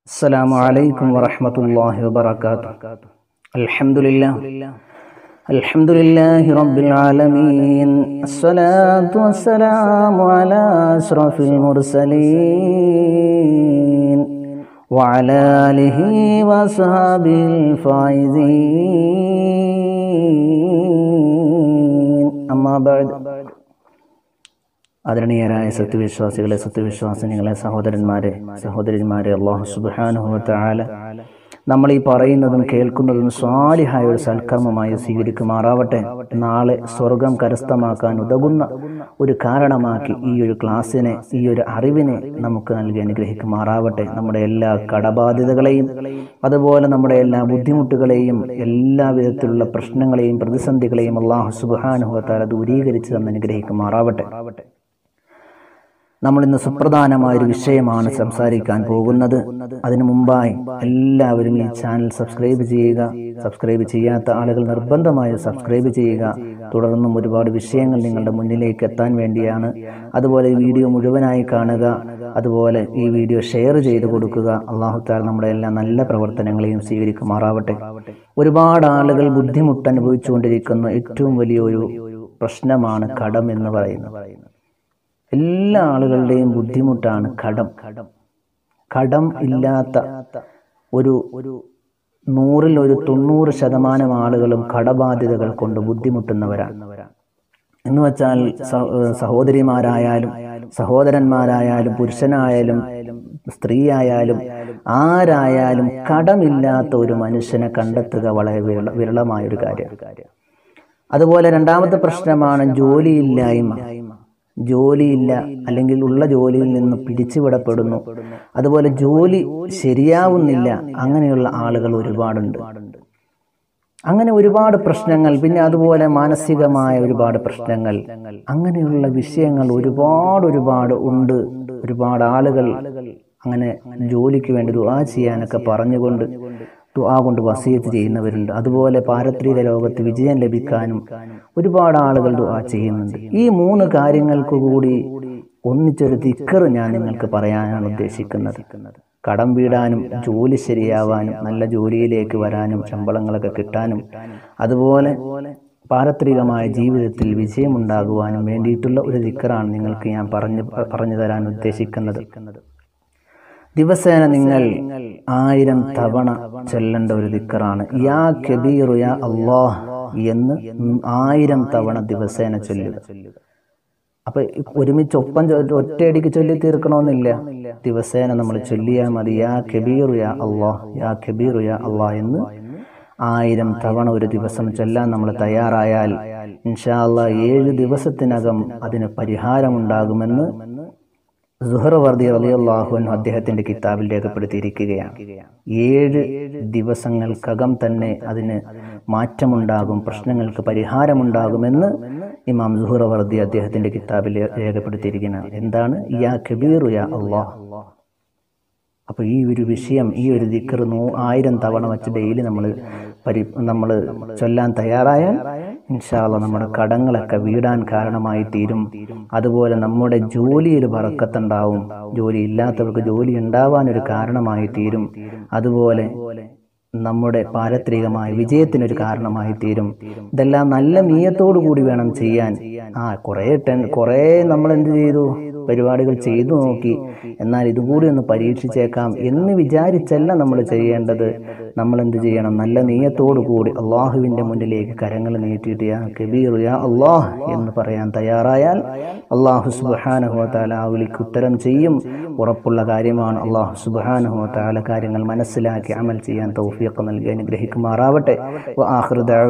السلام عليكم ورحمة الله وبركاته الحمد لله الحمد لله رب العالمين الصلاة والسلام على أشرف المرسلين وعلى آله وأصحابه الفائزين أما بعد ആദരണീയരായ സത്യവിശ്വാസികളെ സത്യവിശ്വാസിനികളെ സഹോദരന്മാരെ സഹോദരിമാരെ അള്ളാഹു സുബാനുഭവത്താല നമ്മൾ ഈ പറയുന്നതും കേൾക്കുന്നതും സ്വാലിഹായ ഒരു സൽക്കർമ്മമായി സ്വീകരിക്കുമാറാവട്ടെ നാളെ സ്വർഗം കരസ്ഥമാക്കാൻ ഉതകുന്ന ഒരു കാരണമാക്കി ഈ ഒരു ക്ലാസ്സിനെ ഈ ഒരു അറിവിനെ നമുക്ക് നൽകി അനുഗ്രഹിക്കുമാറാവട്ടെ നമ്മുടെ എല്ലാ കടബാധ്യതകളെയും അതുപോലെ നമ്മുടെ എല്ലാ ബുദ്ധിമുട്ടുകളെയും എല്ലാ വിധത്തിലുള്ള പ്രശ്നങ്ങളെയും പ്രതിസന്ധികളെയും അള്ളാഹു സുബാനുഭവത്താല ദൂരീകരിച്ച് തന്നെ അനുഗ്രഹിക്കുമാറാവട്ടെ നമ്മൾ ഇന്ന് സുപ്രധാനമായ ഒരു വിഷയമാണ് സംസാരിക്കാൻ പോകുന്നത് അതിനു മുമ്പായി എല്ലാവരും ഈ ചാനൽ സബ്സ്ക്രൈബ് ചെയ്യുക സബ്സ്ക്രൈബ് ചെയ്യാത്ത ആളുകൾ നിർബന്ധമായി സബ്സ്ക്രൈബ് ചെയ്യുക തുടർന്നും ഒരുപാട് വിഷയങ്ങൾ നിങ്ങളുടെ മുന്നിലേക്ക് എത്താൻ വേണ്ടിയാണ് അതുപോലെ ഈ വീഡിയോ മുഴുവനായി കാണുക അതുപോലെ ഈ വീഡിയോ ഷെയർ ചെയ്ത് കൊടുക്കുക അള്ളാഹുത്താൽ നമ്മുടെ എല്ലാ നല്ല പ്രവർത്തനങ്ങളെയും സ്വീകരിക്കുമാറാവട്ടെ ഒരുപാട് ആളുകൾ ബുദ്ധിമുട്ട് അനുഭവിച്ചുകൊണ്ടിരിക്കുന്ന ഏറ്റവും വലിയൊരു പ്രശ്നമാണ് കടം എന്ന് പറയുന്നത് എല്ലാ ആളുകളുടെയും ബുദ്ധിമുട്ടാണ് കടം കടം ഇല്ലാത്ത ഒരു ഒരു നൂറിൽ ഒരു തൊണ്ണൂറ് ശതമാനം ആളുകളും കടബാധ്യതകൾ കൊണ്ട് ബുദ്ധിമുട്ടുന്നവരാണ് എന്ന് വെച്ചാൽ സഹോദരിമാരായാലും സഹോദരന്മാരായാലും പുരുഷനായാലും സ്ത്രീയായാലും ആരായാലും കടമില്ലാത്ത ഒരു മനുഷ്യനെ കണ്ടെത്തുക വളരെ വിരള വിരളമായ ഒരു കാര്യം അതുപോലെ രണ്ടാമത്തെ പ്രശ്നമാണ് ജോലിയില്ലായ്മ ജോലിയില്ല അല്ലെങ്കിൽ ഉള്ള ജോലിയിൽ നിന്ന് പിരിച്ചുവിടപ്പെടുന്നു അതുപോലെ ജോലി ശരിയാവുന്നില്ല അങ്ങനെയുള്ള ആളുകൾ ഒരുപാടുണ്ട് അങ്ങനെ ഒരുപാട് പ്രശ്നങ്ങൾ പിന്നെ അതുപോലെ മാനസികമായ ഒരുപാട് പ്രശ്നങ്ങൾ അങ്ങനെയുള്ള വിഷയങ്ങൾ ഒരുപാട് ഒരുപാട് ഉണ്ട് ഒരുപാട് ആളുകൾ അങ്ങനെ ജോലിക്ക് വേണ്ടി ദുആ ചെയ്യാനൊക്കെ പറഞ്ഞുകൊണ്ട് ദുആ കൊണ്ട് വസീയത്ത് ചെയ്യുന്നവരുണ്ട് അതുപോലെ പാരത്രിക ലോകത്ത് വിജയം ലഭിക്കാനും ഒരുപാട് ആളുകൾ ദുആ ചെയ്യുന്നുണ്ട് ഈ മൂന്ന് കാര്യങ്ങൾക്ക് കൂടി ഒന്നിച്ചൊരു ദിക്കർ ഞാൻ നിങ്ങൾക്ക് പറയാനാണ് ഉദ്ദേശിക്കുന്നത് കടം വീടാനും ജോലി ശരിയാവാനും നല്ല ജോലിയിലേക്ക് വരാനും ശമ്പളങ്ങളൊക്കെ കിട്ടാനും അതുപോലെ പാരത്രികമായ ജീവിതത്തിൽ വിജയമുണ്ടാകുവാനും വേണ്ടിയിട്ടുള്ള ഒരു ദിക്കറാണ് നിങ്ങൾക്ക് ഞാൻ പറഞ്ഞു പറഞ്ഞു തരാൻ ഉദ്ദേശിക്കുന്നത് ദിവസേന നിങ്ങൾ ആയിരം തവണ ചൊല്ലേണ്ട ഒരു ദിക്കറാണ് യാ കബീറു യാ അള്ളാഹ് എന്ന് ആയിരം തവണ ദിവസേന ചൊല്ലുക അപ്പൊ ഒരുമിച്ച് ഒപ്പം ഒറ്റയടിക്ക് ചൊല്ലി തീർക്കണമെന്നില്ല ദിവസേന നമ്മൾ ചൊല്ലിയാൽ മതി യാ കബീറു യാ അള്ളാഹ് യാ കബീറു യാ അള്ളാഹ് എന്ന് ആയിരം തവണ ഒരു ദിവസം ചൊല്ലാൻ നമ്മൾ തയ്യാറായാൽ ഇൻഷാല്ല ഏഴ് ദിവസത്തിനകം അതിന് പരിഹാരമുണ്ടാകുമെന്ന് സുഹറവർദി റലിയല്ലാഹുൻ അദ്ദേഹത്തിന്റെ കിതാബിൽ രേഖപ്പെടുത്തിയിരിക്കുകയാണ് ഏഴ് ദിവസങ്ങൾക്കകം തന്നെ അതിന് മാറ്റമുണ്ടാകും പ്രശ്നങ്ങൾക്ക് പരിഹാരമുണ്ടാകുമെന്ന് ഇമാം സുഹറവർദി അദ്ദേഹത്തിന്റെ കിതാബിൽ രേഖപ്പെടുത്തിയിരിക്കുന്നത് എന്താണ് യാ കബീറു യാ അള്ളാഹ് അപ്പൊ ഈ ഒരു വിഷയം ഈ ഒരു ദിക്കർ നൂ ആയിരം തവണ വെച്ച് ഡെയിലി നമ്മൾ പരി നമ്മൾ ചൊല്ലാൻ തയ്യാറായാൽ ഇൻഷാല്ല നമ്മുടെ കടങ്ങളൊക്കെ വീടാൻ കാരണമായി തീരും അതുപോലെ നമ്മുടെ ജോലിയിൽ പറക്കത്തുണ്ടാവും ജോലി ഇല്ലാത്തവർക്ക് ജോലി ഉണ്ടാവാൻ ഒരു കാരണമായി തീരും അതുപോലെ നമ്മുടെ പാരത്രികമായ വിജയത്തിനൊരു കാരണമായി തീരും ഇതെല്ലാം നല്ല നീയത്തോടു കൂടി വേണം ചെയ്യാൻ ആ കുറേ ടെൻ കുറേ നമ്മൾ എന്ത് ചെയ്തു പരിപാടികൾ ചെയ്തു നോക്കി എന്നാൽ ഇതും കൂടി ഒന്ന് പരീക്ഷിച്ചേക്കാം എന്ന് വിചാരിച്ചല്ല നമ്മൾ ചെയ്യേണ്ടത് നമ്മൾ എന്ത് ചെയ്യണം നല്ല നീയത്തോടു കൂടി അള്ളാഹുവിന്റെ മുന്നിലേക്ക് കരങ്ങൾ നീട്ടിയിട്ട് യാ കബീർ യാ അള്ളാഹ് എന്ന് പറയാൻ തയ്യാറായാൽ അള്ളാഹു സുബാനഹുവത്താല ആ വിളിക്ക് ഉത്തരം ചെയ്യും ഉറപ്പുള്ള കാര്യമാണ് അള്ളാഹു സുബാനഹുവത്താല കാര്യങ്ങൾ മനസ്സിലാക്കി അമൽ ചെയ്യാൻ തൗഫീഖ് നൽകി അനുഗ്രഹിക്കുമാറാവട്ടെ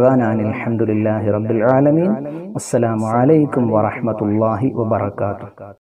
അലഹമുല്ലാഹി റബ്ബിൽ ആലമീൻ അസ്സലാമു അലൈക്കും വറഹ്മത്തുള്ളാഹി വബറകാതുഹു